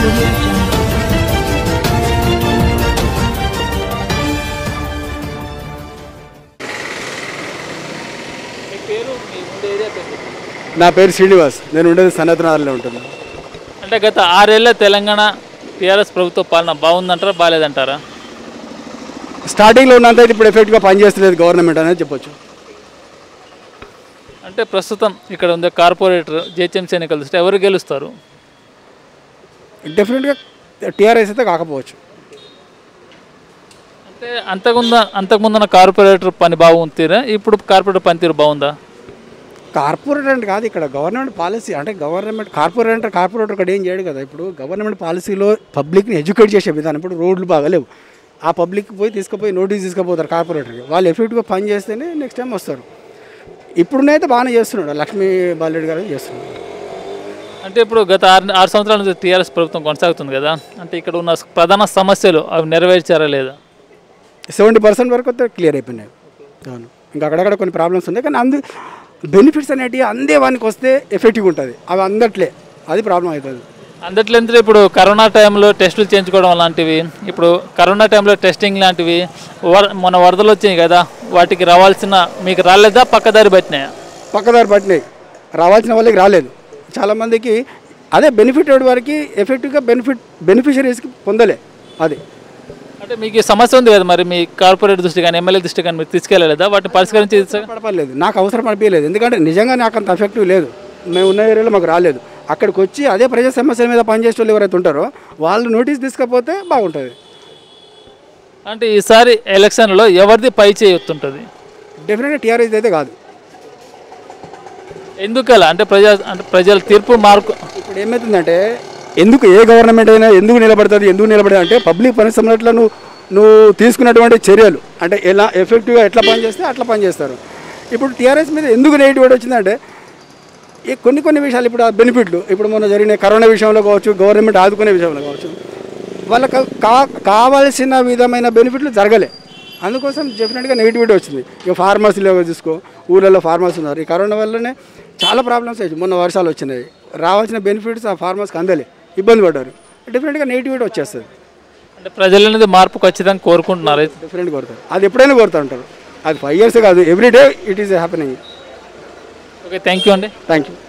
audio jungle. మీ పేరు మీ ఉండే area పేరు నా పేరు శ్రీనివాస్ నేను ఉండేది సనత్నగర్లో ఉంటున్నాను అంటే గత ఆరేళ్ల తెలంగాణ టీఆర్ఎస్ ప్రభుత్వ పాలన బాగుందంటారా బాగాలేదంటారా స్టార్టింగ్లో ఉన్నంత అయితే ఇప్పుడు ఎఫెక్ట్గా పనిచేస్తలేదు గవర్నమెంట్ అనేది చెప్పొచ్చు అంటే ప్రస్తుతం ఇక్కడ ఉండే కార్పొరేటర్ జిహెచ్ఎంసీ ఎన్నికలు చూస్తే ఎవరు గెలుస్తారు డెఫినెట్గా టీఆర్ఎస్ అయితే కాకపోవచ్చు అంటే అంతకుముంద అంతకుముందున్న కార్పొరేటర్ పని బాగుందిరా ఇప్పుడు కార్పొరేటర్ పనితీరు బాగుందా కార్పొరేట్ అంటే కాదు ఇక్కడ గవర్నమెంట్ పాలసీ అంటే గవర్నమెంట్ కార్పొరేట్ కార్పొరేటర్ ఇక్కడ ఏం చేయడు కదా ఇప్పుడు గవర్నమెంట్ పాలసీలో పబ్లిక్ని ఎడ్యుకేట్ చేసే విధానం ఇప్పుడు రోడ్లు బాగాలేవు ఆ పబ్లిక్ పోయి తీసుకుపోయి నోటీస్ తీసుకుపోతారు కార్పొరేటర్కి వాళ్ళు ఎఫెక్ట్గా పని చేస్తేనే నెక్స్ట్ టైం వస్తారు ఇప్పుడునైతే బాగానే చేస్తున్నాడు లక్ష్మీ బాలరెడ్డి గారు చేస్తున్నాడు అంటే ఇప్పుడు గత ఆరు ఆరు సంవత్సరాల నుంచి టీఆర్ఎస్ ప్రభుత్వం కొనసాగుతుంది కదా అంటే ఇక్కడ ఉన్న ప్రధాన సమస్యలు అవి నెరవేర్చారా లేదా సెవెంటీ పర్సెంట్ వరకు అయితే క్లియర్ అయిపోయినాయి అవును ఇంకా అక్కడక్కడ కొన్ని ప్రాబ్లమ్స్ ఉన్నాయి కానీ అందు బెనిఫిట్స్ అనేటివి అందే వానికి వస్తే ఎఫెక్టివ్ ఉంటుంది అవి అందట్లే అది ప్రాబ్లం అవుతుంది అందట్లేదు ఇప్పుడు కరోనా టైంలో టెస్టులు చేయించుకోవడం లాంటివి ఇప్పుడు కరోనా టైంలో టెస్టింగ్ లాంటివి వర మన వరదలు వచ్చినాయి కదా వాటికి రావాల్సిన మీకు రాలేదా పక్కదారి పట్టినాయా పక్కదారి పట్టినాయి రావాల్సిన వాళ్ళకి రాలేదు చాలామందికి అదే బెనిఫిట్ వారికి ఎఫెక్టివ్గా బెనిఫిట్ బెనిఫిషరీస్కి పొందలే అది అంటే మీకు ఈ సమస్య ఉంది కదా మరి మీ కార్పొరేట్ దృష్టి కానీ ఎమ్మెల్యే దృష్టి కానీ మీరు తీసుకెళ్ళలేదా వాటిని పరిష్కరించి పడపలేదు నాకు అవసరం అనిపించలేదు ఎందుకంటే నిజంగా నాకు అంత ఎఫెక్టివ్ లేదు మేము ఉన్న ఏరియాలో మాకు రాలేదు అక్కడికి వచ్చి అదే ప్రజా సమస్యల మీద పనిచేసే వాళ్ళు ఎవరైతే ఉంటారో వాళ్ళు నోటీస్ తీసుకపోతే బాగుంటుంది అంటే ఈసారి ఎలక్షన్లో ఎవరిది పై చేయొత్తుంటుంది డెఫినెట్గా టీఆర్ఎస్ అయితే కాదు ఎందుకలా అంటే ప్రజా అంటే ప్రజల తీర్పు మార్పు ఇప్పుడు ఏమవుతుందంటే ఎందుకు ఏ గవర్నమెంట్ అయినా ఎందుకు నిలబడుతుంది ఎందుకు నిలబడుతుంది అంటే పబ్లిక్ పరిశ్రమలో నువ్వు నువ్వు తీసుకున్నటువంటి చర్యలు అంటే ఎలా ఎఫెక్టివ్గా ఎట్లా పనిచేస్తే అట్లా పనిచేస్తారు ఇప్పుడు టీఆర్ఎస్ మీద ఎందుకు నెగిటివ్ వచ్చిందంటే ఈ కొన్ని కొన్ని విషయాలు ఇప్పుడు ఆ బెనిఫిట్లు ఇప్పుడు మొన్న జరిగిన కరోనా విషయంలో కావచ్చు గవర్నమెంట్ ఆదుకునే విషయంలో కావచ్చు వాళ్ళకి కా కావాల్సిన విధమైన బెనిఫిట్లు జరగలే అందుకోసం డెఫినెట్గా నెగిటివిటీ వచ్చింది ఇక ఫార్మసీలో చూసుకో ఊళ్ళలో ఫార్మర్స్ ఉన్నారు ఈ కరోనా వల్లనే చాలా ప్రాబ్లమ్స్ వచ్చాయి మొన్న వర్షాలు వచ్చినాయి రావాల్సిన బెనిఫిట్స్ ఆ ఫార్మర్స్కి అందలే ఇబ్బంది పడ్డారు డెఫినెట్గా నెగిటివిటీ వచ్చేస్తుంది అంటే ప్రజల అనేది మార్పు ఖచ్చితంగా కోరుకుంటున్నారు డిఫరెంట్ కోరుతారు అది ఎప్పుడైనా కోరుతూ ఉంటారు అది ఫైవ్ ఇయర్స్ కాదు every day it is happening okay thank you అండి థ్యాంక్ యూ